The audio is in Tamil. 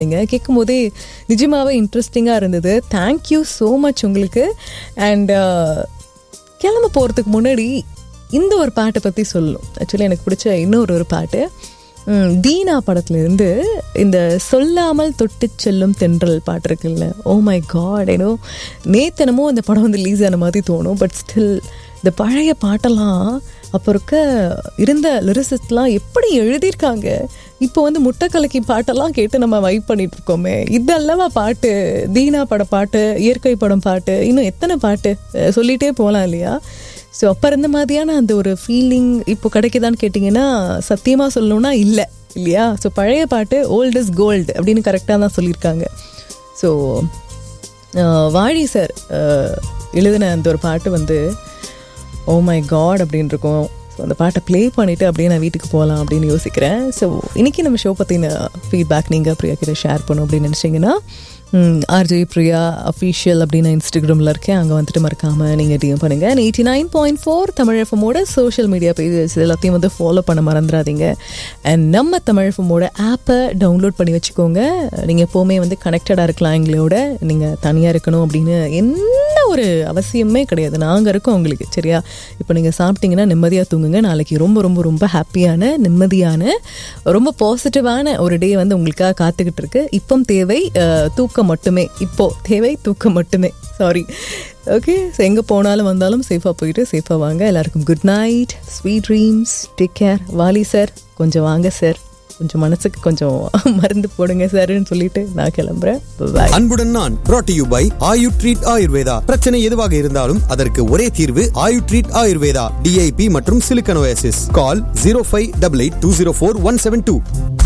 நீங்க கேட்கும் போதே நிஜமாவே இன்ட்ரெஸ்டிங்காக இருந்தது தேங்க்யூ ஸோ மச் உங்களுக்கு அண்ட் கிளம்ப போகிறதுக்கு முன்னாடி இந்த ஒரு பாட்டை பற்றி சொல்லணும் ஆக்சுவலி எனக்கு பிடிச்ச இன்னொரு ஒரு பாட்டு ம், தீனா படத்துலேருந்து இந்த சொல்லாமல் தொட்டு செல்லும் தென்றல் பாட்டு இருக்குல்ல ஓ மை காட் ஏனோ நேத்தனமோ அந்த படம் வந்து ரிலீஸ் ஆன மாதிரி தோணும் பட் ஸ்டில் இந்த பழைய பாட்டெல்லாம் அப்போ இருக்க இருந்த லிரிசிஸ்ட்லாம் எப்படி எழுதியிருக்காங்க இப்போ வந்து முட்டை கலக்கி பாட்டெல்லாம் கேட்டு நம்ம வைப் பண்ணிட்டு இருக்கோமே இதல்லவா பாட்டு தீனா பட பாட்டு இயற்கை படம் பாட்டு இன்னும் எத்தனை பாட்டு அஹ் சொல்லிட்டே போகலாம் இல்லையா ஸோ அப்போ இருந்த மாதிரியான அந்த ஒரு ஃபீலிங் இப்போ கிடைக்குதான்னு கேட்டிங்கன்னா சத்தியமாக சொல்லணும்னா இல்லை இல்லையா ஸோ பழைய பாட்டு ஓல்ட் இஸ் கோல்டு அப்படின்னு கரெக்டாக தான் சொல்லியிருக்காங்க ஸோ வாழி சார் எழுதின அந்த ஒரு பாட்டு வந்து ஓ மை காட் அப்படின்னு இருக்கும் ஸோ அந்த பாட்டை ப்ளே பண்ணிவிட்டு அப்படியே நான் வீட்டுக்கு போகலாம் அப்படின்னு யோசிக்கிறேன் ஸோ இன்றைக்கி நம்ம ஷோ பற்றின ஃபீட்பேக் நீங்கள் பிரியா கிட்ட ஷேர் பண்ணும் அப்படின்னு நினச்சிங்கன்னா ஆர்ஜே பிரியா அஃபீஷியல் அப்படின்னு இன்ஸ்டாகிராமில் இருக்கேன் அங்கே வந்துட்டு மறக்காமல் நீங்கள் டிஎம் பண்ணுங்கள் eighty nine point four Tamil எஃப்எம்மோட சோஷியல் மீடியா பேஜஸ் எல்லாத்தையும் வந்து ஃபாலோ பண்ண மறந்துடாதீங்க அண்ட் நம்ம தமிழ் எஃப்எம்மோட ஆப்பை டவுன்லோட் பண்ணி வச்சுக்கோங்க நீங்கள் எப்போவுமே வந்து கனெக்டடாக இருக்கலாம் எங்களோட நீங்கள் தனியாக இருக்கணும் அப்படின்னு என்ன ஒரு அவசியமே கிடையாது நாங்கள் இருக்கோம் உங்களுக்கு சரியா இப்போ நீங்கள் சாப்பிட்டீங்கன்னா நிம்மதியாக தூங்குங்க நாளைக்கு ரொம்ப ரொம்ப ரொம்ப ஹாப்பியான நிம்மதியான ரொம்ப பாசிட்டிவான ஒரு டே வந்து உங்களுக்காக காத்துக்கிட்டு இருக்கு இப்போ தேவை அஹ், தூக்கம் மட்டுமே இப்போ தேவை தூக்கம் மட்டுமே சாரி ஓகே ஸோ எங்கே போனாலும் வந்தாலும் சேஃபாக போயிட்டு சேஃபாக வாங்க எல்லாருக்கும் good night sweet dreams take care Vaali sir கொஞ்சம் வாங்க சார் கொஞ்சம் மனசுக்கு கொஞ்சம் மருந்து போடுங்க சார்னு சொல்லிட்டு நான் கிளம்புறேன் பாய் அன்புடன் நான் brought to you by Ayu treat Ayurveda பிரச்சனை எதுவாக இருந்தாலும் அதற்கு ஒரே தீர்வு ஆயு ட்ரீட் ஆயுர்வேதா டிஐபி மற்றும் சிலிக்கனோசிஸ் call zero five double eight two zero four one seven two